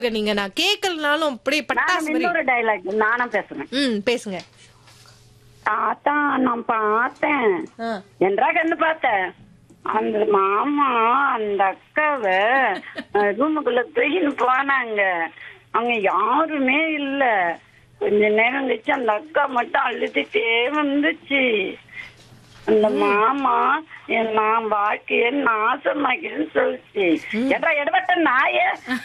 நீங்க நான் கேட்கலனாலும் அப்படியே நான் பட்டாசு மாதிரி இன்னொரு டைலாக் நானும் பேசுறேன் ம் பேசுங்க தாத்தா நான் பார்த்தேன் ஆ. என்றா கண்ணு பார்த்தேன் அந்த மாமா அந்த அக்காவை ரூமுக்குள்ள தூக்கின்னு போனாங்க அவங்க யாருமே இல்ல கொஞ்ச நேரம் கழிச்சு அந்த அக்கா மட்டும் அழுதுட்டே வந்துச்சு அந்த மாமா என் நான் வாழ்க்கைய நாசமாக்கின்னு சொல்லிச்சு எடா எடுபட்ட நாய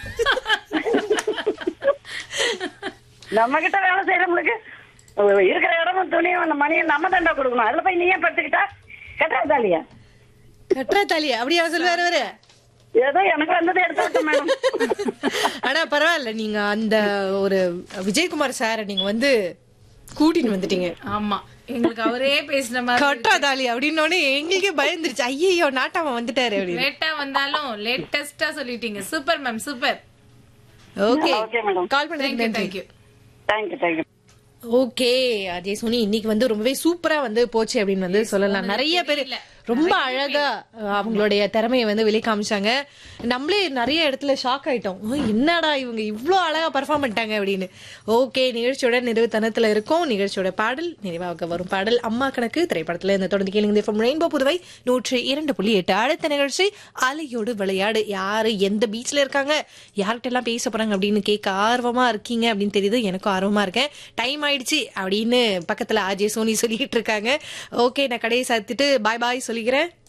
நம்ம கிட்ட வேலை செய்யறவங்களுக்கு இருக்கிற இடமும் துணியும் அந்த மணியும் நம்ம தண்டா கொடுக்கணும் அதுல போய் நீயே படுத்துக்கிட்டா கட்டாதாலியா கட்டுற தாலி அப்படியா சொல்லுவாரு அவரு ஏதோ எனக்கு வந்ததை எடுத்து விட்டேன் மேடம் ஆனா பரவாயில்ல நீங்க அந்த ஒரு விஜயகுமார் சார நீங்க வந்து கூட்டின்னு வந்துட்டீங்க ஆமா எங்களுக்கு அவரே பேசின மாதிரி கட்டுற தாலி அப்படின்னோடனே எங்களுக்கே பயந்துருச்சு ஐயோ நாட்டாம வந்துட்டாரு அப்படின்னு லேட்டா வந்தாலும் லேட்டஸ்டா சொல்லிட்டீங்க super ma'am super okay okay madam call பண்ணதுக்கு தேங்க்யூ நன்றி thank you thank you thank you okay Ajay Soni இன்னைக்கு வந்து ரொம்பவே சூப்பரா வந்து போச்சு அப்படின்னு வந்து சொல்லலாம் நிறைய பேர் தெரியல. ரொம்ப அழகா அஹ், அவங்களுடைய திறமையை வந்து வெளியே காமிச்சாங்க நம்மளே நிறைய இடத்துல ஷாக் ஆயிட்டோம் ஓ, என்னடா இவங்க இவ்ளோ அழகா பர்ஃபார்ம் பண்ணிட்டாங்க அப்படின்னு ஓகே நிகழ்ச்சியோட நிறைவு தனத்துல இருக்கும் நிகழ்ச்சியோட பாடல் நிறைவாக வரும் பாடல் அம்மா கணக்கு திரைப்படத்துல இந்த தொடர்ந்து கேளுங்க ஃப்ரம் ரெயின்போ புதுவை நூற்றி இரண்டு புள்ளி எட்டு அடுத்த நிகழ்ச்சி அலையோடு விளையாடு யாரு எந்த பீச்ல இருக்காங்க யார்கிட்ட எல்லாம் பேச போறாங்க அப்படின்னு கேட்க ஆர்வமா இருக்கீங்க அப்படின்னு தெரியுது எனக்கும் ஆர்வமா இருக்கேன் டைம் ஆயிடுச்சு அப்படின்னு பக்கத்துல ஆஜே சோனி சொல்லிட்டு இருக்காங்க ஓகே நான் கடையை சாத்திட்டு பாய் பாய் சொல்லிக்கிறேன்